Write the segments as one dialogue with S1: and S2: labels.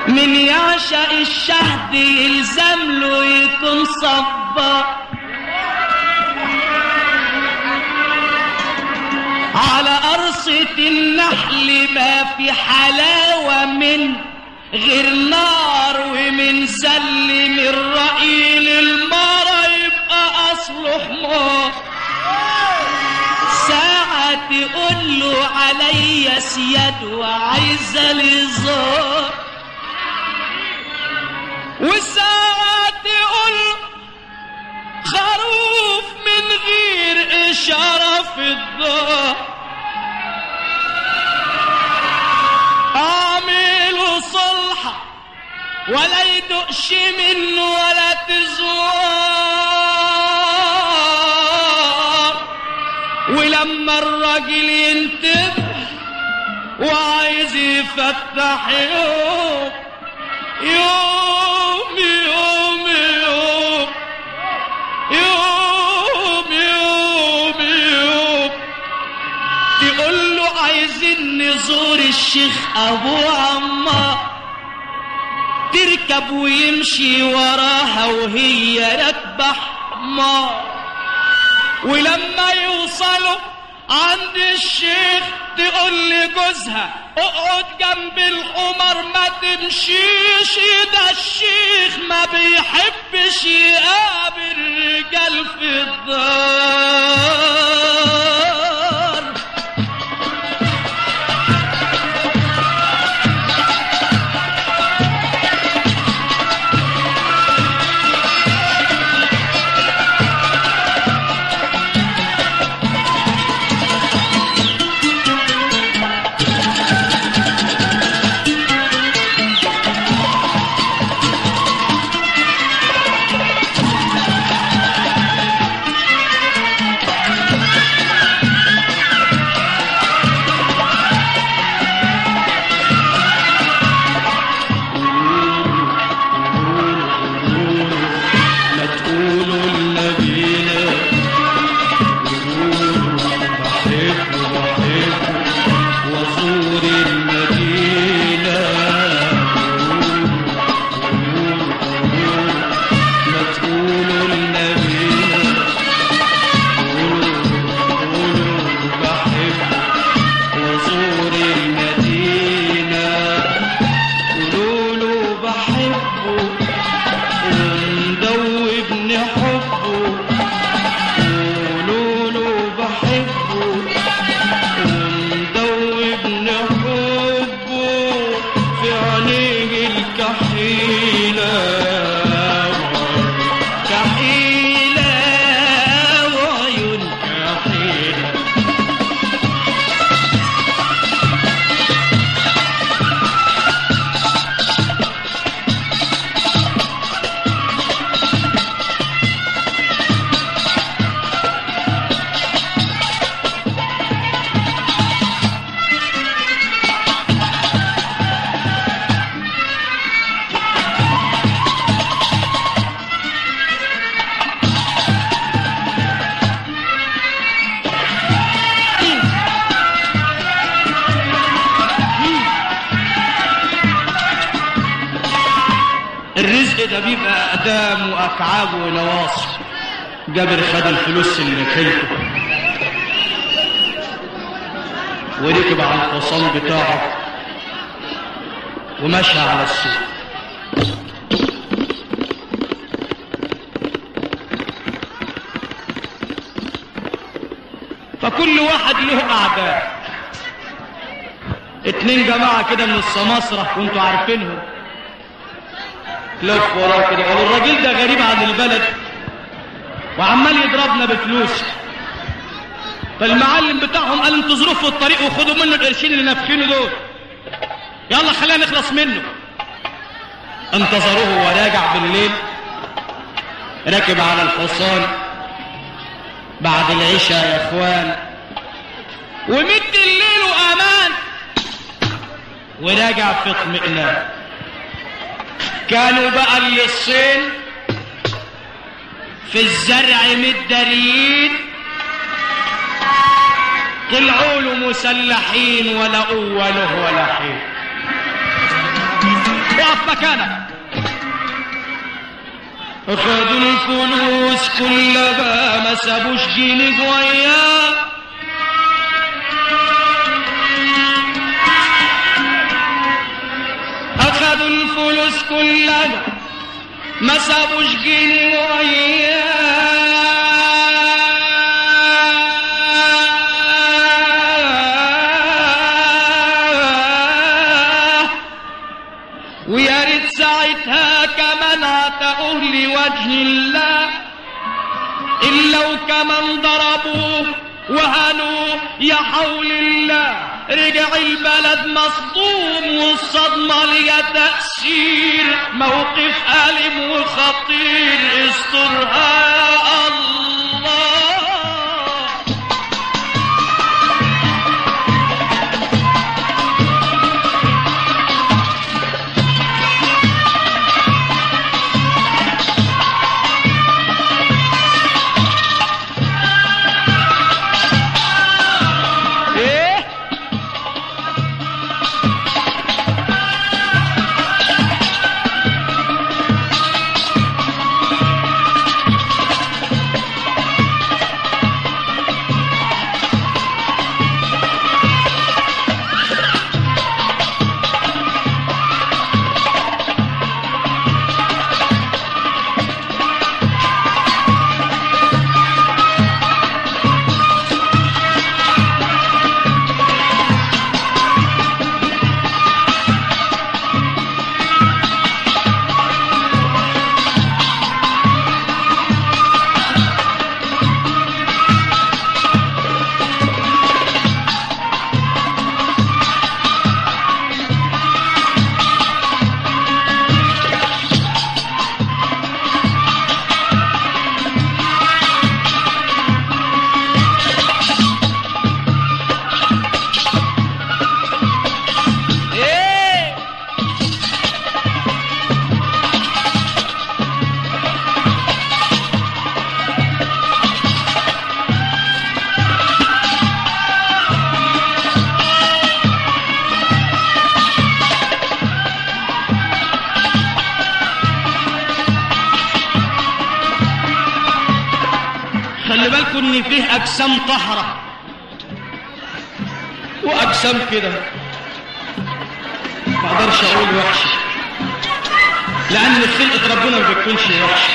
S1: من يعشق الشهد يلزم له يكون صبار على قرصة النحل ما في حلاوة من غير نار ومن سلم الرأي للمرة يبقى أصله حمار ساعة تقول له عليا سياد وعايزة الهزار وساعة تقول خروف من غير إشارة في الدار أعملوا صلحة ولا يدقش منه ولا تزوار ولما الراجل ينتبه وعايز يفتح يوم يوم يوم يوم يوم يوم يوم تقول له عايزين نزور الشيخ ابو عمار تركب ويمشي وراها وهي راكبه حمار ولما يوصلوا عند الشيخ تقول لجوزها اقعد جنب الحمر ما تمشيش ده الشيخ ما بيحبش يقابل رجال في الدار ما تقولوا لنبينا قولوا بحبه بحبه وزور المدينة قولوا قولوا ما تقولوا لنبينا قولوا قولوا بحبه وزور المدينة قولوا له بحبه ومدوبني حبه قولوا له بحبه ومدوبني حبه في عينيه الكحيلة كحيلة وعيون كحيلة الرزق ده بيبقى أقدام وأكعاب ونواصي جابر خد الفلوس اللي كلته وركب على الحصان بتاعه ومشى على السوق فكل واحد له أعداء اتنين جماعة كده من السماسرة وانتوا عارفينهم لف وراه كده قالوا الراجل ده غريب عن البلد وعمال يضربنا بفلوس فالمعلم بتاعهم قال انتظروه في الطريق وخدوا منه القرشين اللي نافخينه دول يلا خلينا نخلص منه انتظروه وهو راجع بالليل راكب على الحصان بعد العشاء يا اخوان ومد الليل وامان وراجع في اطمئنان كانوا بقى اللي الصين في الزرع متداريين طلعوا له مسلحين ولا قوة له ولا حين وقف مكانك أخذوا الفلوس كلها ما سابوش جنيه وياه أخذوا الفلوس كلها ما سابوش جنيه وياه ويا ريت ساعتها كمان عتقوه لوجه الله إلا وكمان ضربوه وهنوه يا حول الله رجع البلد مصدوم والصدمة ليها تأثير موقف ألم وخطير استرها يا الله ايه ايه خلي بالكم ان فيه اجسام طهره واجسام كده ما اقدرش اقول وحشه لان خلقه ربنا ما بتكونش وحشه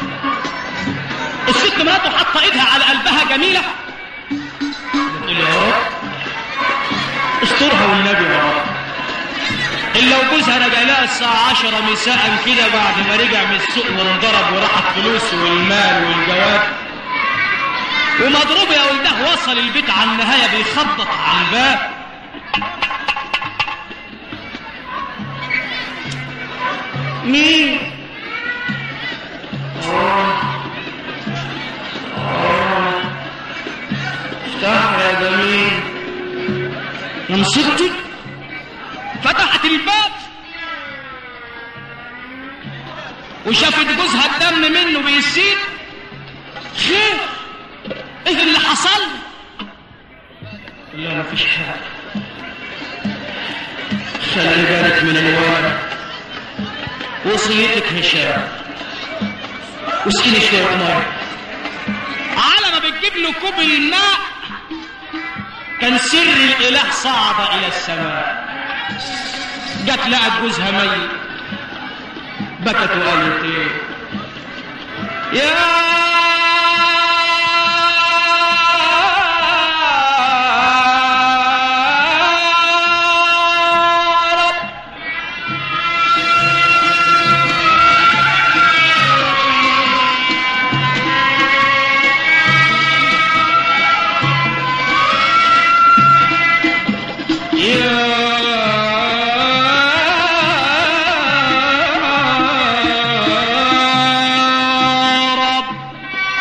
S1: الست مراته حاطه ايدها على قلبها جميله بتقول يا رب استرها والنبي يا رب إلا لو جوزها رجع لها الساعة عشرة مساء كده بعد ما رجع من السوق وانضرب وراحت فلوسه والمال والجواب ومضروب يا ولده وصل البيت على النهاية بيخبط على الباب مين؟ آه. آه. افتح يا جميل يا مصيبتي فتحت الباب وشافت جوزها الدم منه بيسيل خير ايه اللي حصل لا مفيش حاجه خلي بالك من الولد وصيتك هشام واسقيني شويه ميه على ما بتجيب له كوب الماء كان سر الاله صعد الى السماء جت لقت جوزها ميت بكت وقالت ايه يا رب يا رب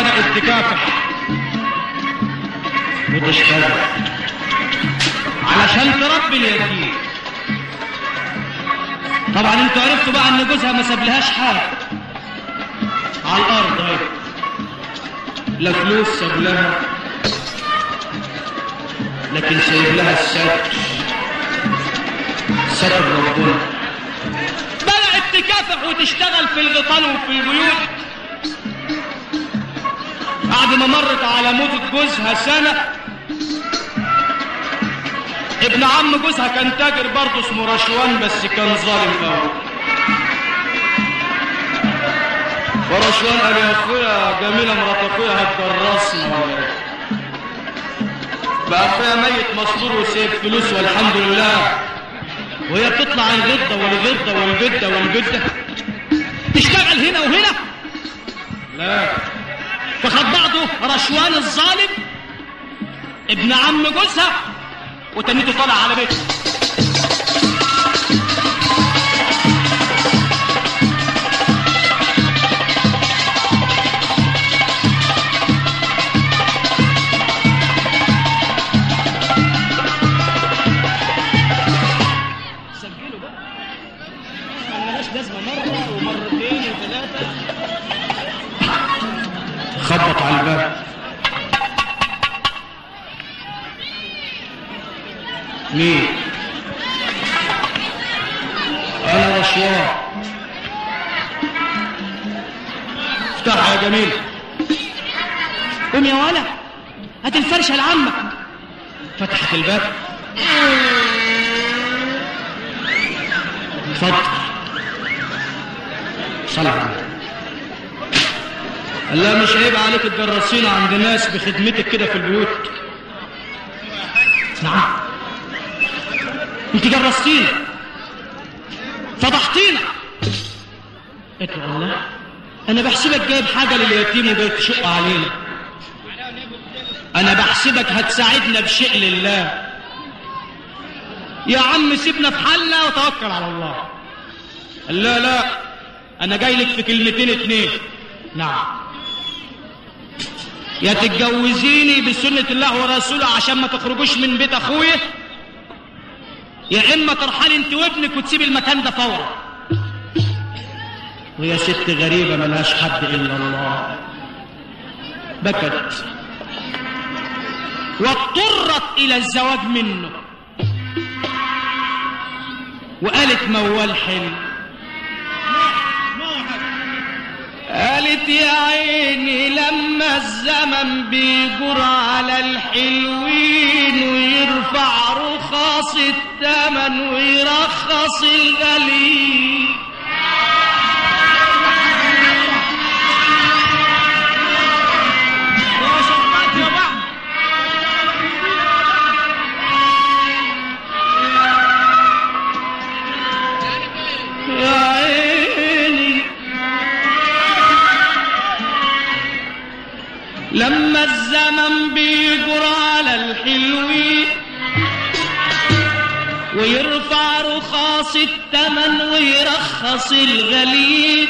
S1: بدأت تكافح وتشتغل علشان تربي اليتيم طبعا انتوا عرفتوا بقى ان جوزها ما سابلهاش حاجه على الارض اهي لا فلوس ساب لها لكن سايب لها الستر ستر ربنا بدأت تكافح وتشتغل في الغيطان وفي البيوت بعد ما مرت على موت جوزها سنة ابن عم جوزها كان تاجر برضه اسمه رشوان بس كان ظالم قوي ورشوان قال يا اخويا جميلة مرات اخويا هتجرسنا ولا ايه بقى اخويا ميت مسطور وسايب فلوس والحمد لله وهي بتطلع الغدة والغدة والجدة والجدة تشتغل هنا وهنا لا فخد بعضه رشوان الظالم ابن عم جوزها وتنيته طالع على بيته سجلوا بقى ملهاش لازمه مره ومرتين وثلاثه خبط على الباب مين انا رشوان افتح يا جميل قوم يا ولا هات الفرشه لعمك فتحت الباب اتفضل صلى على النبي. قال لها مش عيب عليك تجرسينا عند ناس بخدمتك كده في البيوت نعم انت جرستينا فضحتينا قلت له الله انا بحسبك جايب حاجه لليتيم وجاي تشق علينا انا بحسبك هتساعدنا بشيء لله يا عم سيبنا في حالنا وتوكل على الله قال لا لا انا جاي لك في كلمتين اتنين نعم يا تتجوزيني بسنة الله ورسوله عشان ما تخرجوش من بيت اخويا يا اما ترحلي انت وابنك وتسيب المكان ده فورا وهي ست غريبة ملهاش حد الا الله بكت واضطرت الى الزواج منه وقالت موال حلو قالت يا عيني لما الزمن بيجر على الحلوين ويرفع رخاص الثمن ويرخص الغليل يا عيني لما الزمن بيجر على الحلوين ويرفع رخاص التمن ويرخص الغليل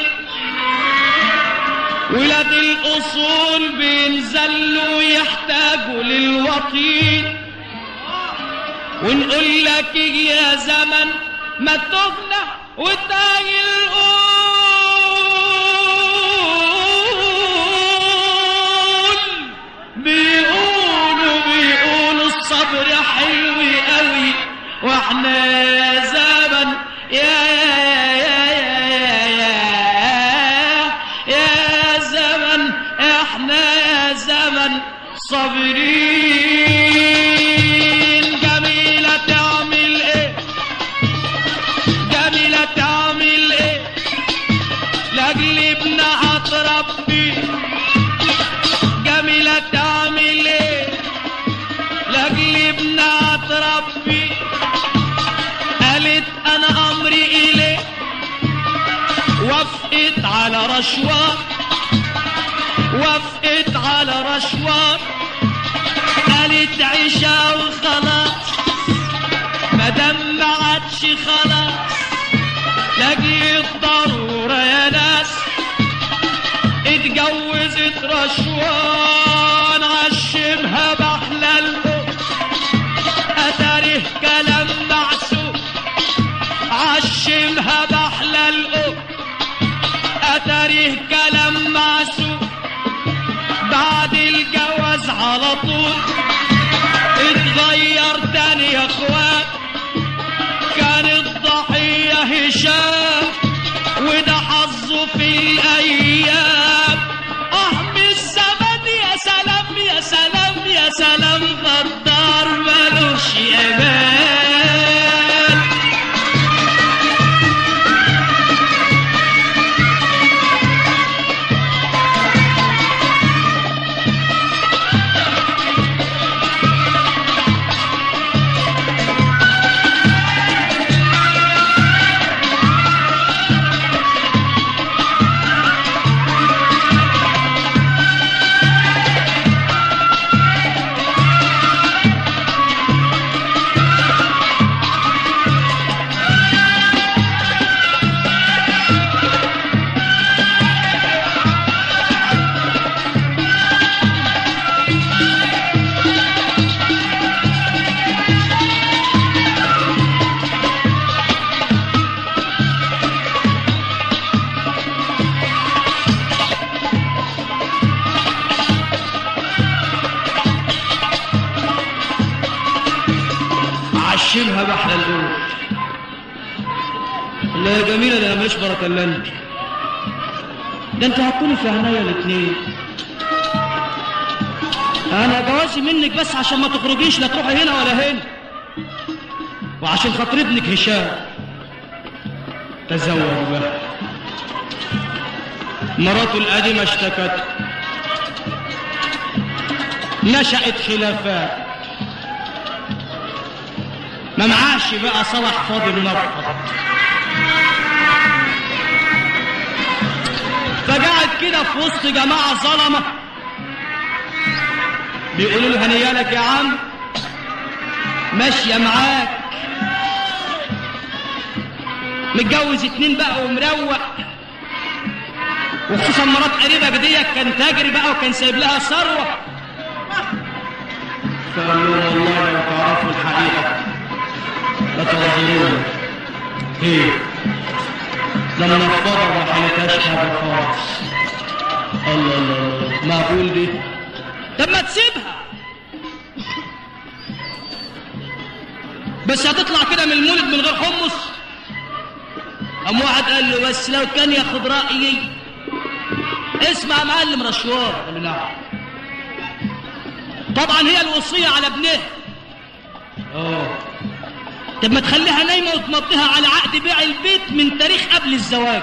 S1: ولاد الأصول بينزلوا ويحتاجوا للوطين ونقول لك يا زمن ما تغنى وتاجي الأول بيقولوا بيقولوا الصبر حلو قوي واحنا يا زمن يا يا يا يا يا يا زمن احنا يا زمن صابرين جميلة تعمل ايه جميلة تعمل ايه لاجل ابنها تربي جميلة تعمل ايه لاجل ابنها تربي قالت انا امري اليه وافقت على رشوة وافقت على رشوة قالت عيشة وخلاص مادام ما عادش خلاص لاجل الضرورة يا ناس اتجوزت رشوان عشمها بحلى الأم أتاريه كلام معسول عشمها بحلى الأم أتاريه كلام معسول بعد الجواز على طول اتغير تاني يا اخوان كان الضحية هشام وده حظه في الأيام اه من الزمن يا سلام يا سلام يا سلام غدار ملوش أمان عشمها بحلى الأول لا يا جميلة ده أنا ماليش بركة إلا أنت ده أنت هتكوني في عناية الاتنين أنا جوازي منك بس عشان ما تخرجيش لا تروحي هنا ولا هنا وعشان خاطر ابنك هشام تزوج بقى مراته القديمة اشتكت نشأت خلافات ما معاش بقى صلاح فاضل نفض فقعد كده في وسط جماعة ظلمة بيقولوا له هنيالك يا عم ماشية معاك متجوز اتنين بقى ومروق وخصوصا مرات قريبك ديت كان تاجر بقى وكان سايب لها ثروة فقال له والله لو تعرفوا الحقيقة لتنظرون ايه لما نفضل ما حلتهاش حاجة خالص الله الله الله معقول دي طب ما تسيبها بس هتطلع كده من المولد من غير حمص قام واحد قال له بس لو كان ياخد رأيي اسمع يا معلم رشوار قال له نعم طبعا هي الوصية على ابنها اه طب ما تخليها نايمة وتمضيها على عقد بيع البيت من تاريخ قبل الزواج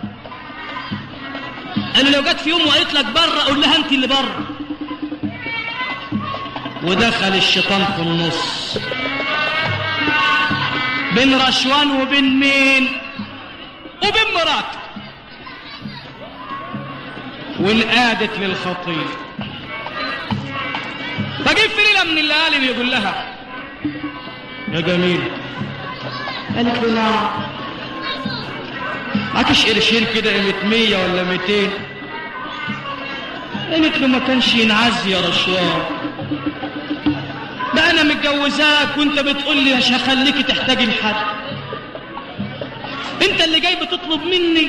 S1: قال له لو جت في يوم وقالت لك بره قول لها انت اللي بره ودخل الشيطان في النص بين رشوان وبين مين وبين مراته وانقادت للخطيب فجيب في ليله من الليالي بيقول لها يا جميل قالت له نعم معكش قرشين كده قيمة مية ولا ميتين قالت له ما كانش ينعز يا رشوان ده انا متجوزاك وانت بتقول لي مش هخليكي تحتاجي لحد انت اللي جاي بتطلب مني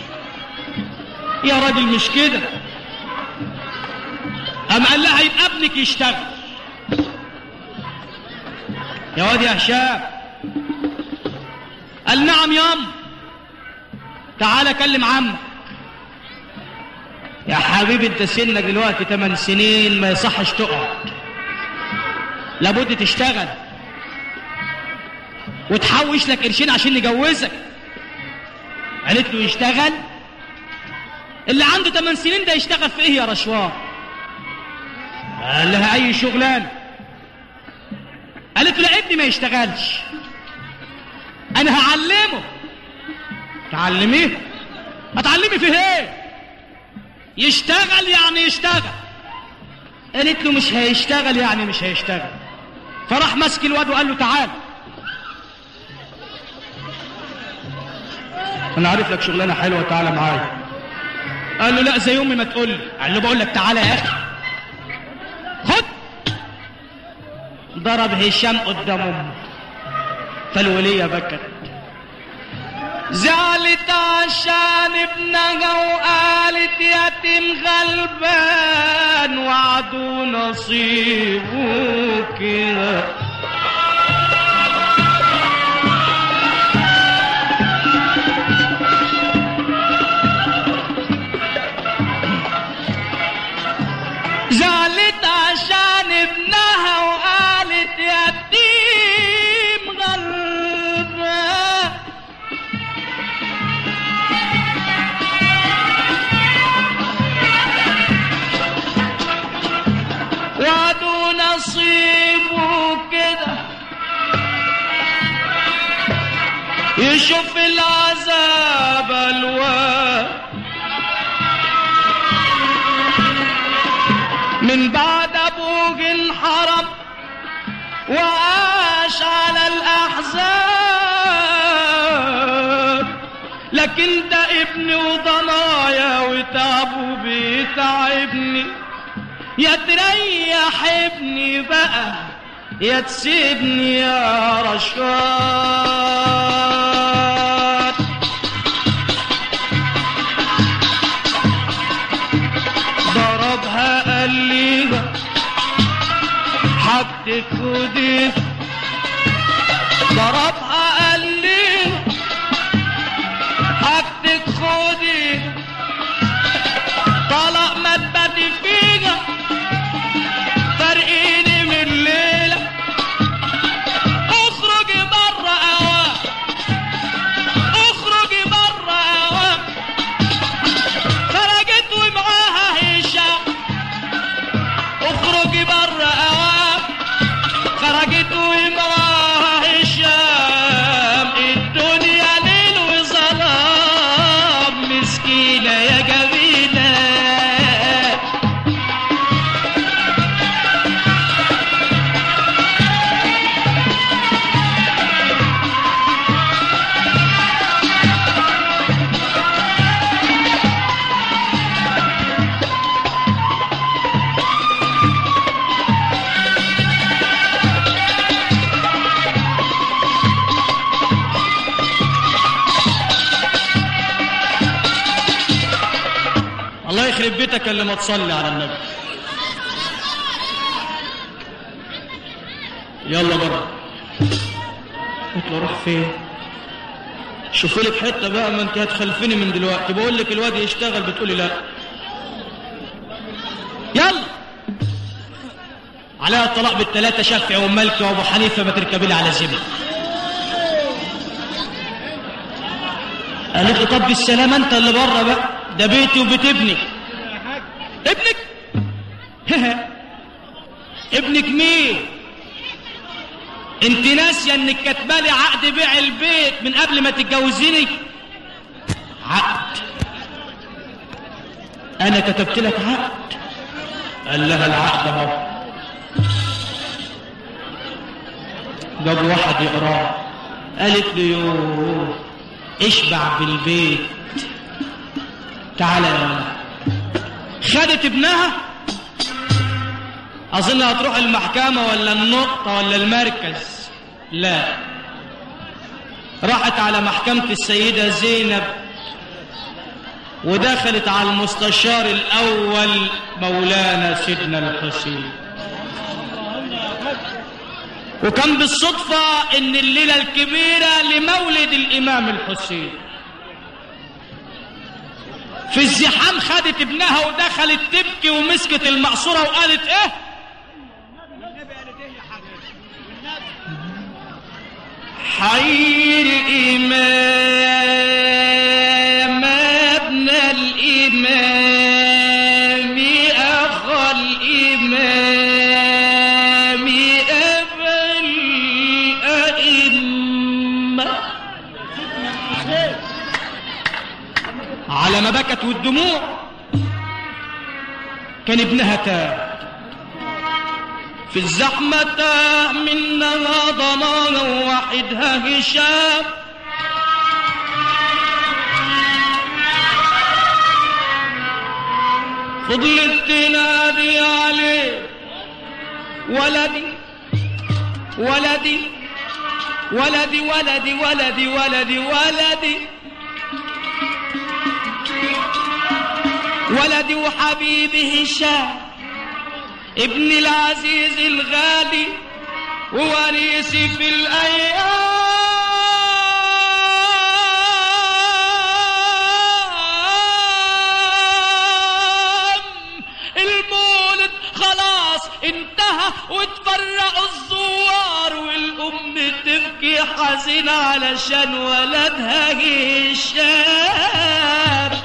S1: يا راجل مش كده قام قال لها يبقى ابنك يشتغل يا واد يا هشام قال نعم يا ام تعالى كلم عمك يا حبيبي انت سنك دلوقتي 8 سنين ما يصحش تقعد لابد تشتغل وتحوش لك قرشين عشان نجوزك قالت له يشتغل اللي عنده 8 سنين ده يشتغل في ايه يا رشوان قال لها اي شغلانه قالت له لا ابني ما يشتغلش انا هعلمه تعلميه هتعلمي في ايه يشتغل يعني يشتغل قالت له مش هيشتغل يعني مش هيشتغل فراح ماسك الواد وقال له تعال انا عارف لك شغلانه حلوه تعالى معايا قال له لا زي امي ما تقول لي قال له بقول لك تعالى يا اخي خد ضرب هشام قدام امه فالوليه بكت زعلت عشان ابنها وقالت يتيم غلبان وعدو نصيبه كده زعلت عشان ابنها وقالت يتيم غلبان وعدوا نصيبه كده يشوف العذاب الوان من بعد ابوه انحرم وعاش على الاحزان لكن ده ابني وضنايا وتعبه بيتعبني يا تريح ابني بقى يا تسيبني يا رشاد ضربها قال لي حطك وديك ضربها قال لي حطك خدي طلق ما تبدي فيها فرقيني من الليلة اخرجي برا اوام اخرجي برا اوام خرجت ومعاها هشام اخرجي برا اوام خرجت ومعاها هشام الدنيا ليل وظلام مسكينة يا جميلة الله يخرب بيتك اللي ما تصلي على النبي يلا بره قلت له روح فين شوف لك حته بقى ما انت هتخلفني من دلوقتي بقول لك الواد يشتغل بتقولي لا يلا عليها الطلاق بالثلاثه شافعي ومالكي وابو حنيفه ما تركبي لي على زبل قالت له طب بالسلامه انت اللي بره بقى ده بيتي وبيت ابني ابنك ابنك مين انت ناسيه انك كاتبالي عقد بيع البيت من قبل ما تتجوزيني عقد انا كتبت لك عقد قال لها العقد اهو جاب واحد يقراه قالت له يوه اشبع بالبيت تعالى يا ولد خدت ابنها اظن هتروح المحكمة ولا النقطة ولا المركز لا راحت على محكمة السيدة زينب ودخلت على المستشار الاول مولانا سيدنا الحسين وكان بالصدفة ان الليلة الكبيرة لمولد الامام الحسين في الزحام خدت ابنها ودخلت تبكي ومسكت المقصورة وقالت ايه حي الإمام ابن الإمام أخا الإمام أبا الأئمة على ما بكت والدموع كان ابنها تاه في الزحمة تاه منها ضناها وحدها هشام فضلت تنادي عليه ولدي ولدي ولدي ولدي ولدي ولدي ولدي ولدي وحبيبي هشام ابن العزيز الغالي ووريثي في الأيام المولد خلاص انتهى وتفرقوا الزوار والأم تبكي حزينة علشان ولدها هشام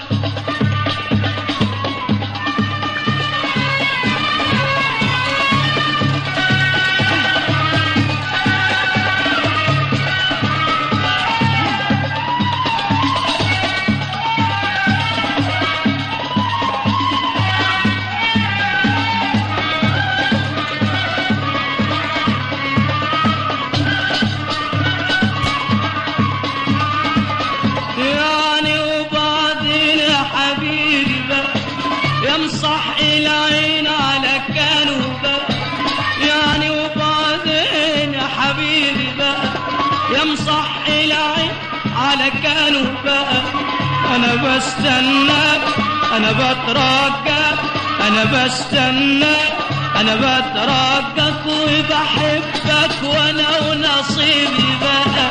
S1: يعني وبعدين يا حبيبي بقى يمصح العين على كانوبة يعني وبعدين يا حبيبي بقى يمصح العين على كانوبة انا بستناك انا بترجاك انا بستناك انا بترجاك وبحبك وانا ونصيبي بقى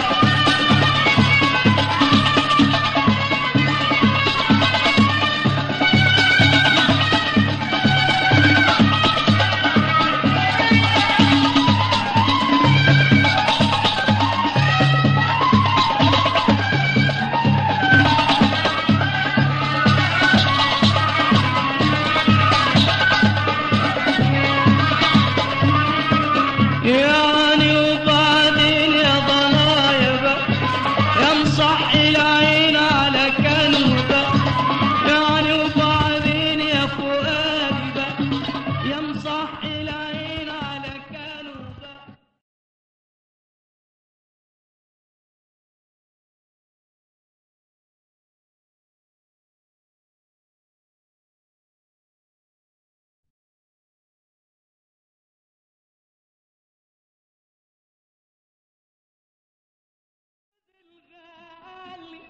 S1: يعني وبعدين يا ضنايا بقى يمصح العين على كنبة يعني وبعدين يا فؤادي بقى يمصح العين على كنبة الغالي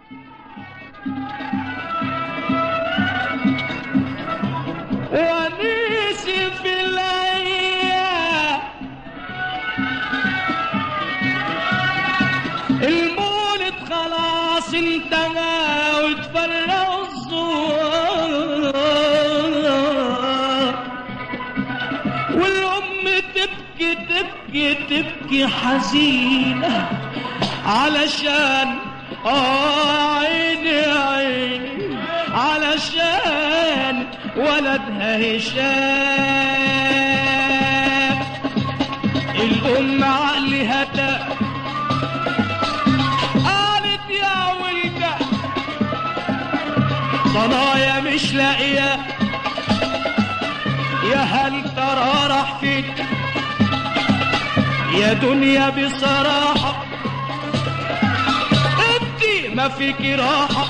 S1: ونيسي في الايام المولد خلاص انتهى وتفرقوا الزوار والام تبكي تبكي تبكي حزينه علشان آه عيني عيني علشان ولدها هشام الأم عقلها تاب قالت يا ولدة ضنايا مش لاقية يا هل ترى راح فين يا دنيا بصراحة انت ما فيك راحة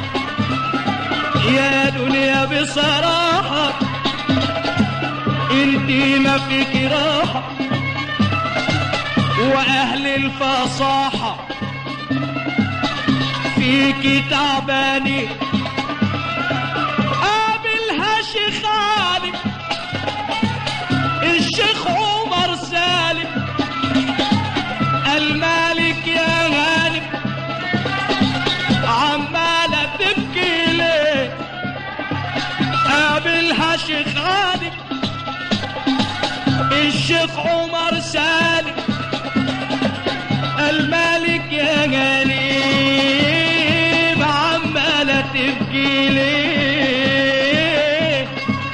S1: يا دنيا بصراحة انت ما فيك راحة واهل الفصاحة فيك تعباني قابلها شيخ علي الشيخ عمر سالم المالك يا غالب عمالة تبكي ليه قابلها شيخ غالب الشيخ عمر سالم المالك يا غالب عمالة تبكي ليه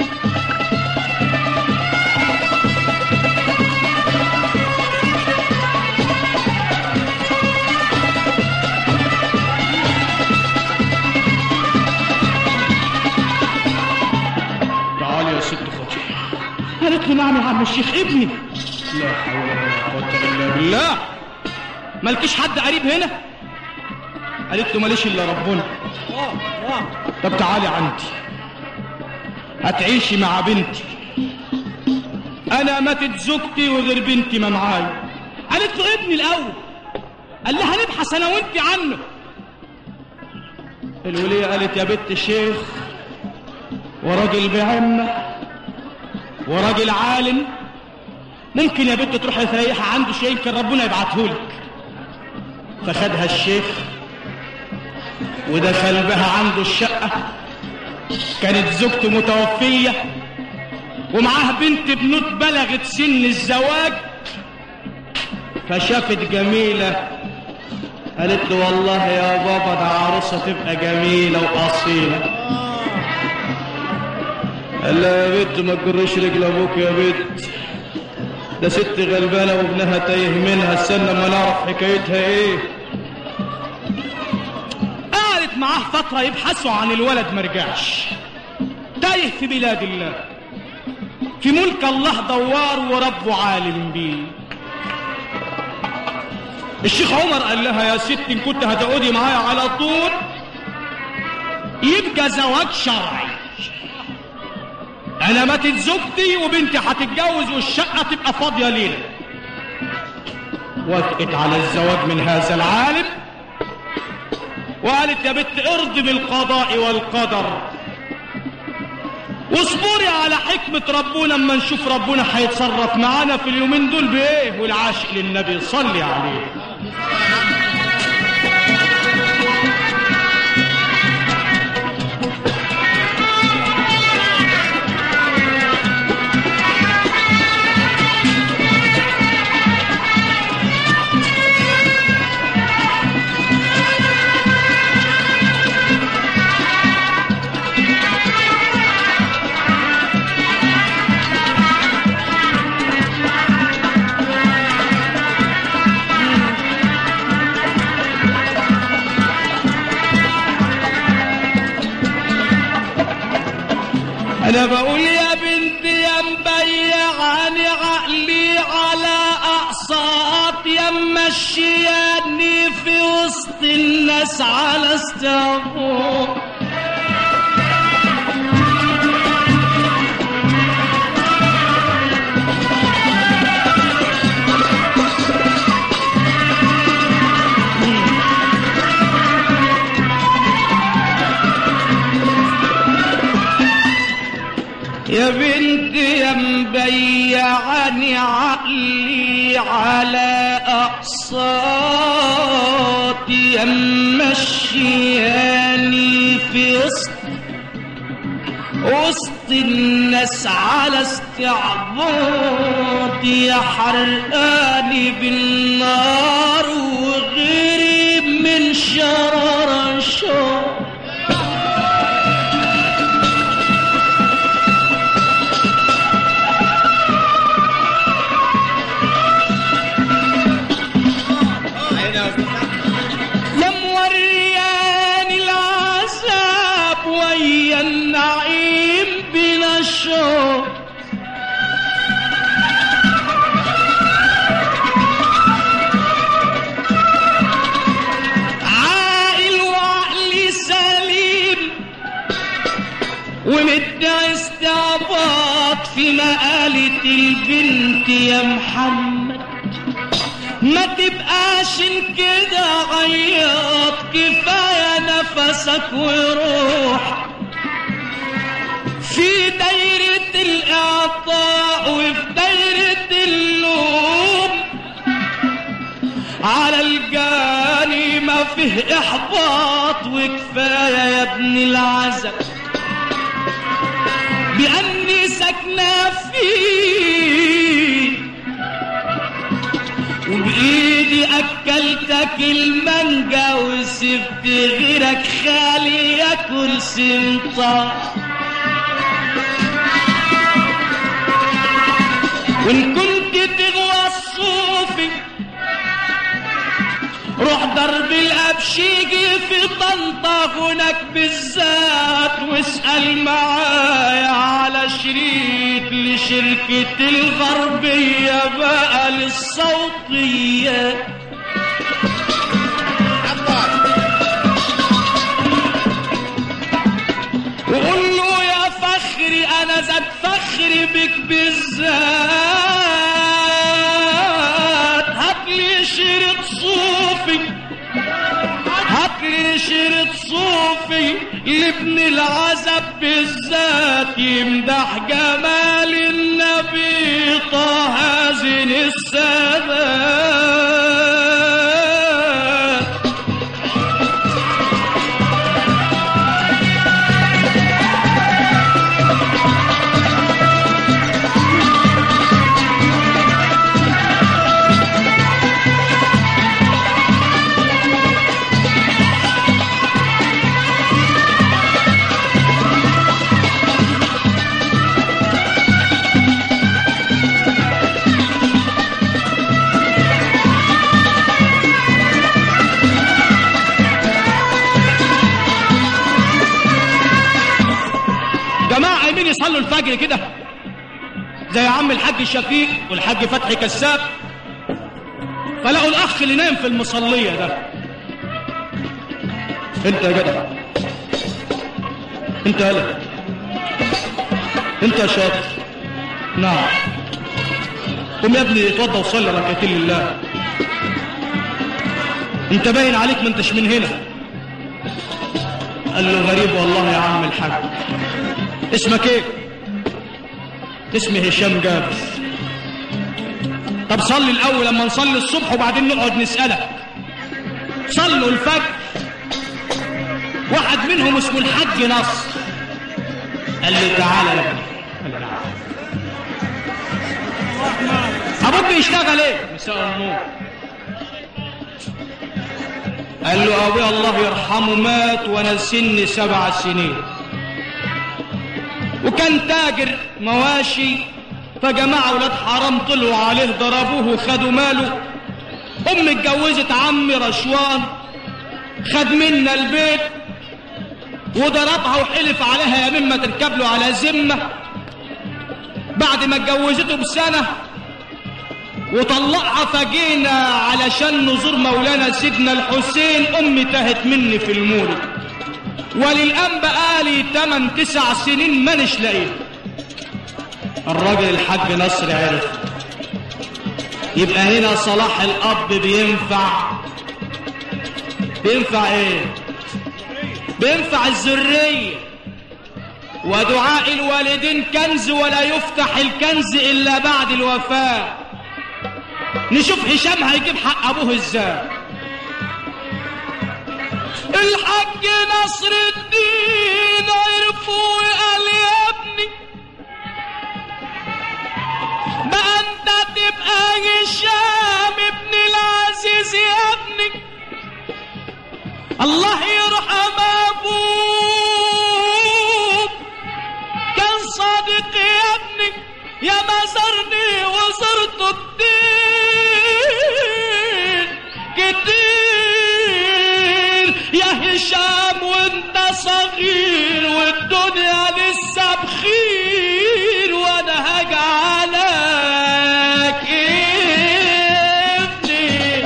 S2: تعالي يا ست فاطمة
S1: قالت له نعم يا عم الشيخ ابني
S2: لا حول ولا قوة إلا بالله
S1: مالكيش حد قريب هنا
S2: قالت له ماليش إلا ربنا طب تعالي عندي
S1: هتعيشي مع بنتي انا ماتت زوجتي وغير بنتي ما معايا قالت له ابني الاول قال لها نبحث انا وانت عنه الولية قالت يا بنت الشيخ وراجل بعمة وراجل عالم ممكن يا بنت تروح تريحها عنده شيء يمكن ربنا يبعتهولك فخدها الشيخ ودخل بها عنده الشقة كانت زوجته متوفية ومعاه بنت بنوت بلغت سن الزواج فشافت جميلة قالت له والله يا بابا ده عروسة تبقى جميلة وأصيلة قال لها يا بنت ما تجرش رجل ابوك يا بنت ده ست غلبانة وابنها تايه منها استنى ما نعرف حكايتها ايه قعدت معاه فترة يبحثوا عن الولد مرجعش تايه في بلاد الله في ملك الله دوار وربه عالم بيه الشيخ عمر قال لها يا ست ان كنت هتقعدي معايا على طول يبقى زواج شرعي انا ماتت زوجتي وبنتي هتتجوز والشقه تبقى فاضيه ليله وافقت على الزواج من هذا العالم وقالت يا بنت ارضي بالقضاء والقدر واصبري على حكمة ربنا اما نشوف ربنا هيتصرف معانا في اليومين دول بايه والعاشق للنبي صلي عليه انا بقول يا بنتي يا مبيعني عقلي على اقساط يا مشياني في وسط الناس على استعباط يا بنتي يا مبيعني عقلي على أقساط يا مشياني في وسط وسط الناس على استعباط يا حرقاني بالنار وغيري من شرر شر يا مورياني العذاب ويا النعيم بلا الشوق عاقل وعقلي سليم ومدعي استعباط في مقالة البنت يا محمد ما تبقاش كده عياط كفاية نفسك وروح في دايرة الإعطاء وفي دايرة اللوم على الجاني ما فيه إحباط وكفاية يا ابن العزب بأني ساكنة فيه وبإيدي أكلتك المانجا وسبت غيرك خالي ياكل سمطة وإن كنت تغوى الصوفي روح درب الأبشيجي في طنطا هناك بالذات واسأل معايا على شريك لشركة الغربية بقى للصوتية وقول له يا فخري بك بالذات هاتلي شريط صوفي هاتلي شريط صوفي لابن العزب بالذات يمدح جمال النبي طه زين السادات جماعة يمين يصلوا الفجر كده زي عم الحاج شفيق والحاج فتحي كساب فلقوا الأخ اللي نايم في المصلية ده انت يا جدع انت يالا انت يا شاطر نعم قوم يا ابني اتوضى وصلي ركعتين لله انت باين عليك ما انتش من هنا قال له غريب والله يا عم الحاج اسمك ايه اسمي هشام جابر طب صلي الاول لما نصلي الصبح وبعدين نقعد نسالك صلوا الفجر واحد منهم اسمه الحاج نصر قال له تعالى يا ابني قال له تعالى. ابوك بيشتغل ايه مساء النور قال له ابويا الله يرحمه مات وانا سني سبع سنين وكان تاجر مواشي فجماعة ولاد حرام طلعوا عليه ضربوه وخدوا ماله أم اتجوزت عمي رشوان خد منا البيت وضربها وحلف عليها يا مما تركب له على ذمة بعد ما اتجوزته بسنة وطلقها فجينا علشان نزور مولانا سيدنا الحسين أمي تاهت مني في المولد وللآن بقالي 8 9 سنين مانيش لاقيه الراجل الحاج نصر عرف يبقى هنا صلاح الأب بينفع بينفع ايه بينفع الذرية ودعاء الوالدين كنز ولا يفتح الكنز إلا بعد الوفاة نشوف هشام هيجيب حق أبوه ازاي الحاج نصر الدين عرفه وقال يا ابني بقى انت تبقى هشام ابن العزيز يا ابني الله يرحم ابوك كان صادق يا ابني يا ما زرني وزرت الدين كتير يا هشام وانت صغير والدنيا لسه بخير وانا هجعلك ابني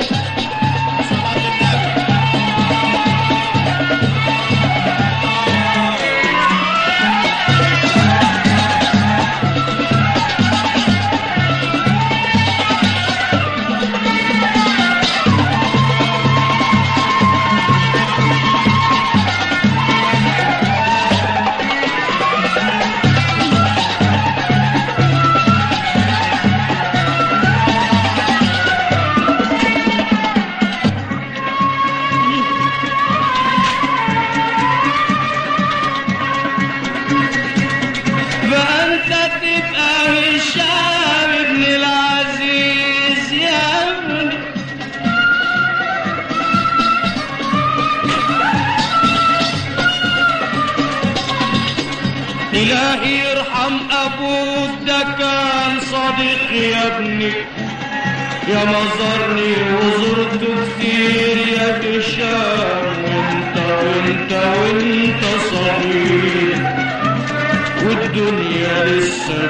S1: فأنت تبقى هشام ابن العزيز يا ابني إلهي يرحم أبوك ده كان صديق يا ابني يا مزرني وزرت كتير يا هشام وانت وانت وانت صغير والدنيا لسه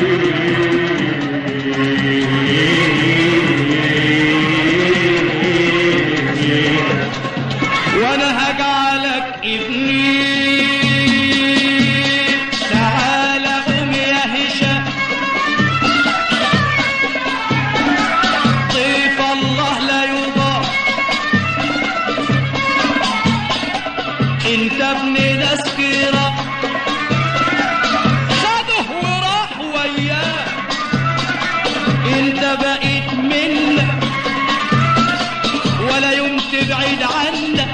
S1: بخير وانا هجعلك ابني تعال قوم يا هشام بقيت منك ولا يوم تبعد عنك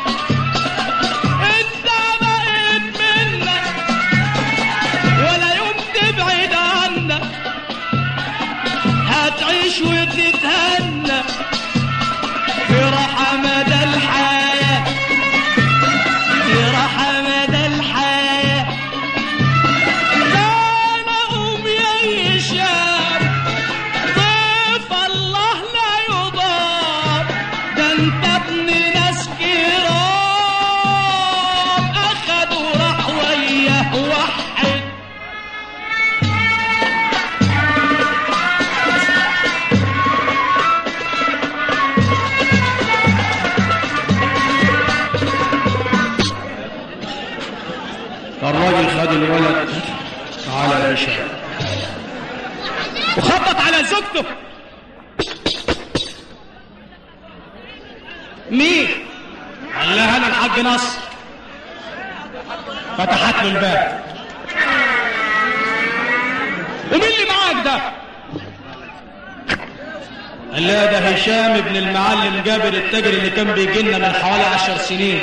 S1: انت بقيت منك ولا يوم تبعد عنك هتعيش وتتهنى في راحة مدى الحياة في راحة مدى الحياة كان أم يا هشام ضيف الله لا يضام ده انت ابن ناس كرام أخدوا راح وياه وحد
S2: الراجل خد الولد على هشام
S1: وخبط على زوجته مين قال لها انا الحاج نصر فتحت له الباب ومين اللي معاك ده قال لها ده هشام ابن المعلم جابر التاجر اللي كان بيجي لنا من حوالي عشر سنين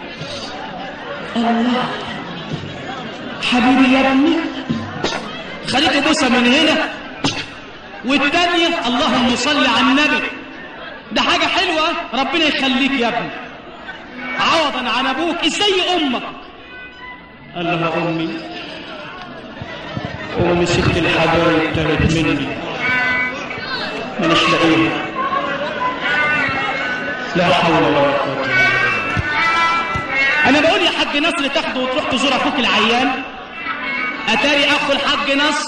S1: الله حبيبي يا ابني خليته بوسه من هنا والتانية اللهم صل على النبي ده حاجة حلوة ربنا يخليك يا ابني عوضا عن ابوك ازاي امك
S2: قال لها امي امي ست الحبايب تهت مني مانيش لاقيها لا حول ولا قوه الا بالله
S1: انا بقول يا حاج نصر تاخده وتروح تزور اخوك العيان اتاري اخو الحاج نصر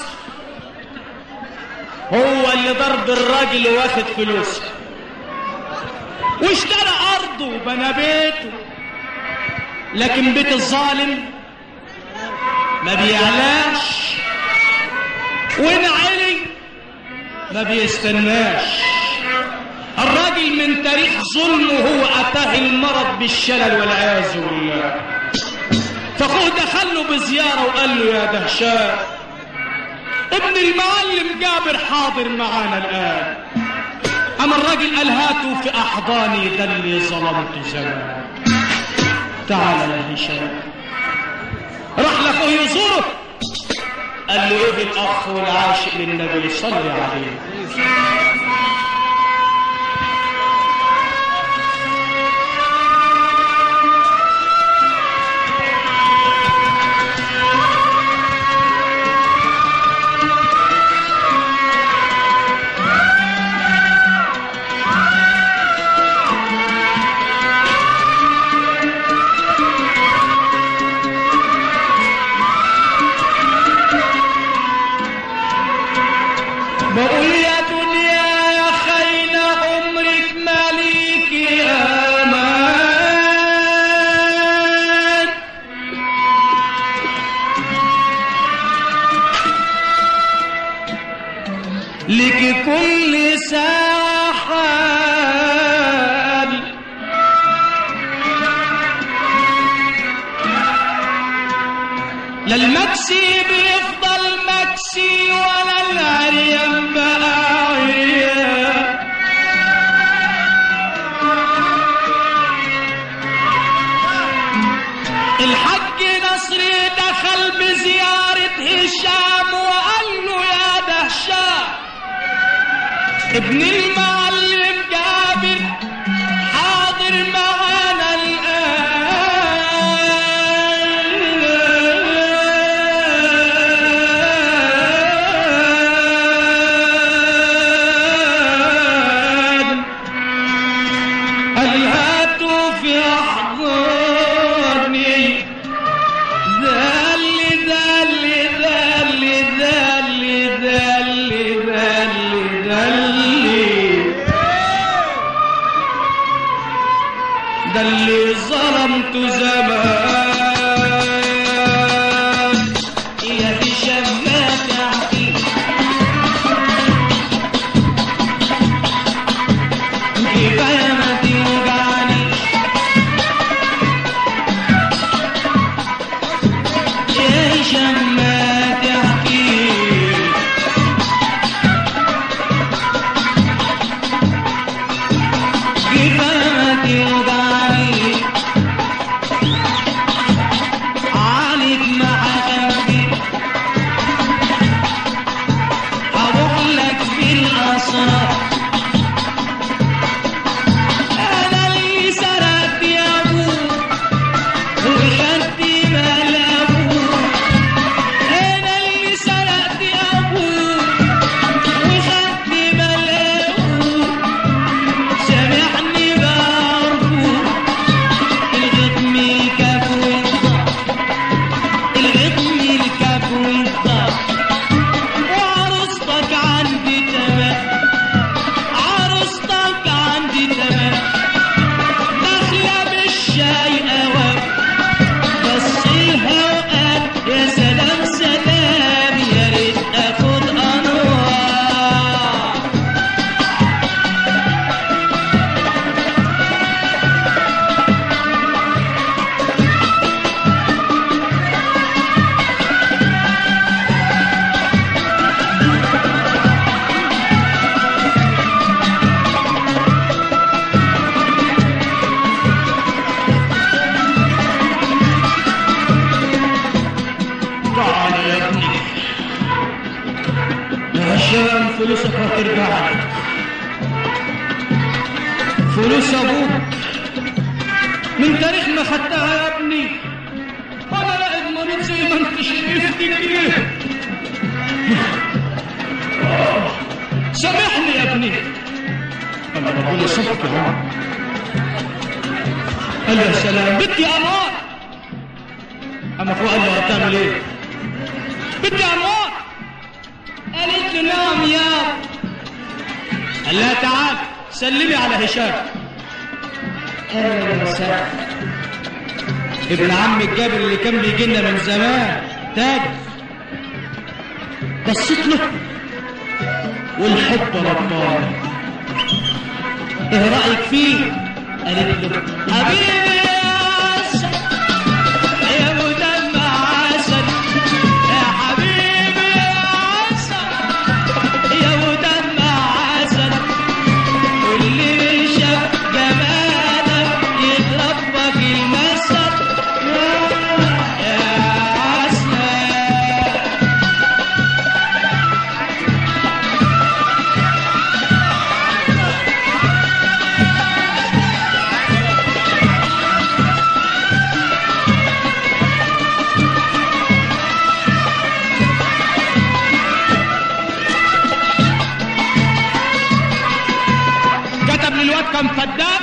S1: هو اللي ضرب الراجل واخد فلوسه واشترى ارضه وبنى بيته لكن بيت الظالم ما بيعلاش وان علي ما بيستناش الراجل من تاريخ ظلمه هو اتاه المرض بالشلل والعياذ بالله فاخوه دخل له بزياره وقال له يا دهشان ابن المعلم جابر حاضر معانا الان اما الراجل قال هاتوا في احضاني ده اللي ظلمت زمان تعال يا هشام راح لاخوه يزوره قال له ايه الاخ والعاشق للنبي صلي عليه بقول يا دنيا يا خاين عمرك مالك يا مان لك كل ساعة حال لا المكسي بيفضل مكسي ولا العريان بقى عريان الحج نصري دخل بزيارة هشام وقال له يا دهشام ابن المعلم جابر حاضر معانا الآن قال هاتوا في أحضاني ذل ذل ذل ذل ذل ذل ذل ده اللي ظلمت زمان يا هشام ما تحكي كفاية ما توجعنيش يا هشام ما تحكي فلوسك هترجع لك فلوس ابوك من تاريخ ما خدتها يا ابني انا لا مريض زي ما انت شايفني كده سامحني يا ابني
S2: انا ربنا يصفك يا عم
S1: قال يا سلام بدي انوار اما فوق قال له هتعمل ايه بدي انوار قالت له نعم يا قال لها تعال سلمي على هشام اهلا وسهلا ابن عم الجابر اللي كان بيجي لنا من زمان تاج بصيت له والحب رباني ايه رايك فيه قالت له حبيبي يا عسل يا مدمع عسل يا حبيبي يا عسل يا مدمع عسل واللي شاف جمالك يضربك المثل يا عسل كتب للواد كان فدان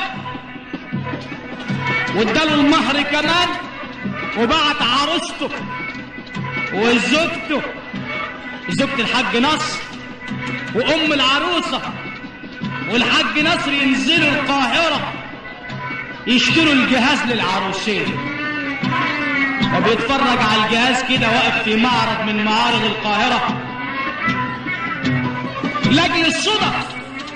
S1: واداله المهر كمان وبعت عروسته وزوجته زوجة الحاج نصر وام العروسة والحاج نصر ينزلوا القاهرة يشتروا الجهاز للعروسين وبيتفرج على الجهاز كده واقف في معرض من معارض القاهرة لاجل الصدف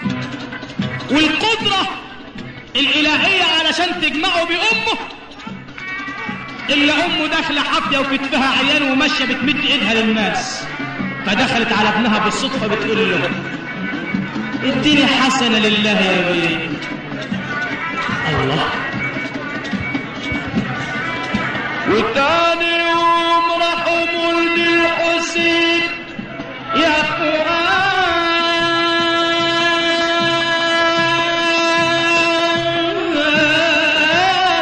S1: والقدرة الإلهية علشان تجمعه بأمه إلا أمه داخلة حافية وكتفها عيان وماشية بتمد إيدها للناس فدخلت على ابنها بالصدفة بتقول له اديني حسنة لله يا بيه الله وتاني يوم راحوا مولد الحسين يا اخوان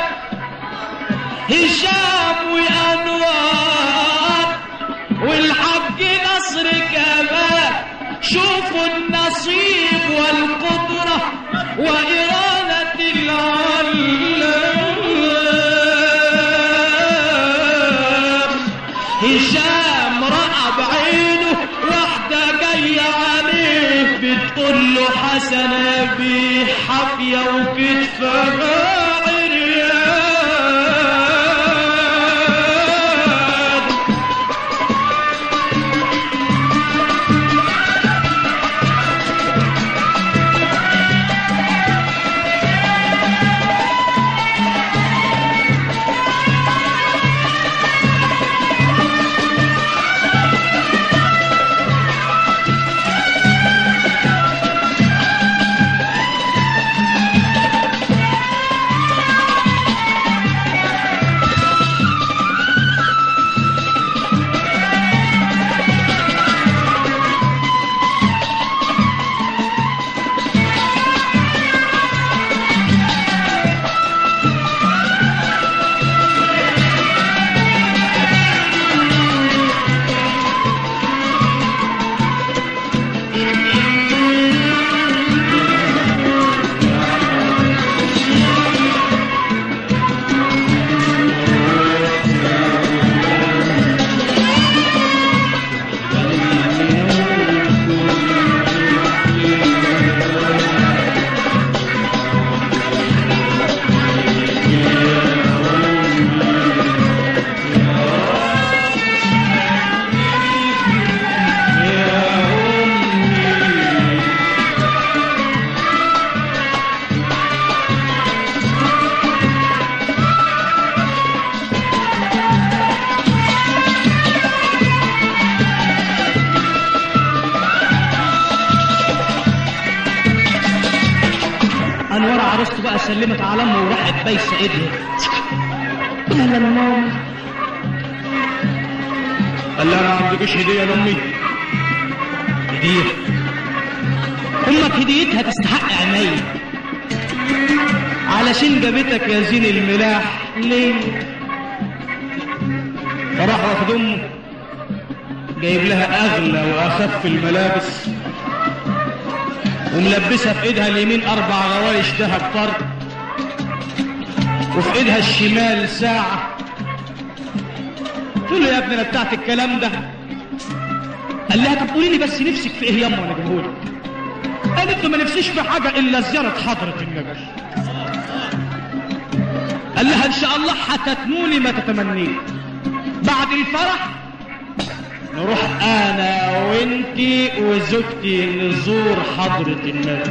S1: هشام وانوار والحاج نصر كمان شوفوا النصيب والقدرة وإرادة العلام هشام رأى بعينه واحدة جاية عليه بتقول له حسنة بحافية وكتفها عريان انوار عروسته بقى سلمت على امه وراحت بايسه ايدها اهلا ماما
S2: قال لها ما عندكش هديه لامي
S1: هديه هديتها تستحق عينيا علشان جابتك يا زين الملاح ليه فراح واخد امه جايب لها اغلى واخف الملابس وملبسها في ايدها اليمين اربع غوايش ذهب فرد وفي ايدها الشمال ساعة تقول له يا ابني انا بتاعت الكلام ده قال لها طب قولي لي بس نفسك في ايه ياما وانا جايبهولك قالت له ما نفسيش في حاجة الا زيارة حضرة النبي قال لها ان شاء الله هتتنولي ما تتمنيه بعد الفرح نروح انا وانتي وزوجتي نزور حضرة النبي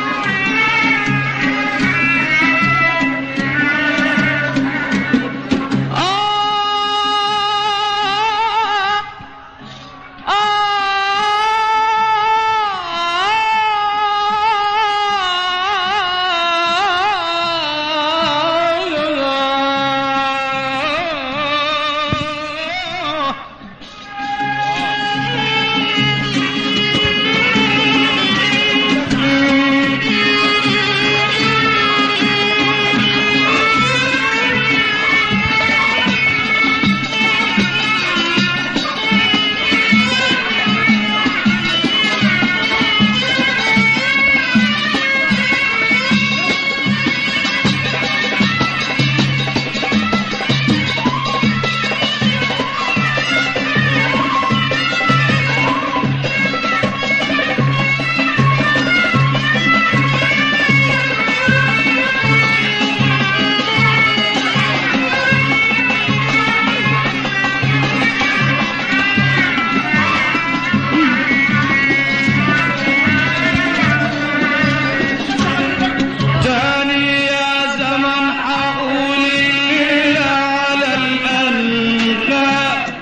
S1: تاني يا زمن حقول الليل على الأنغام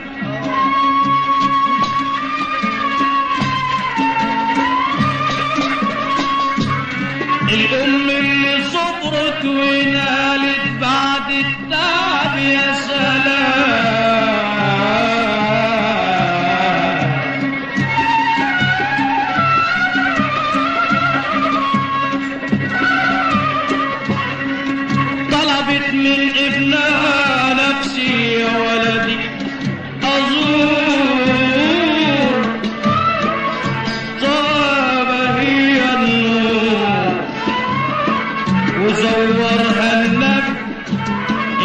S1: الأم اللي صبرت ونالت بعد التعب يا سلام طلبت من ابنها نفسي يا ولدي أزور طاب هي النور وزورها النبي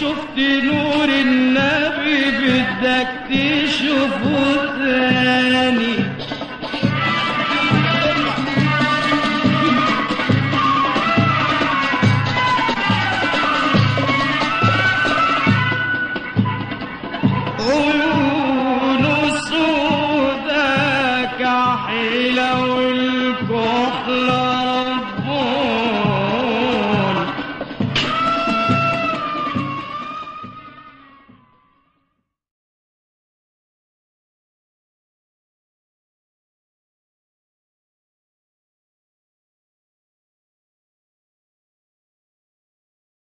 S1: شفت نور النبي بدك تشوفه تاني عيونه سودا كحيلة والكحلة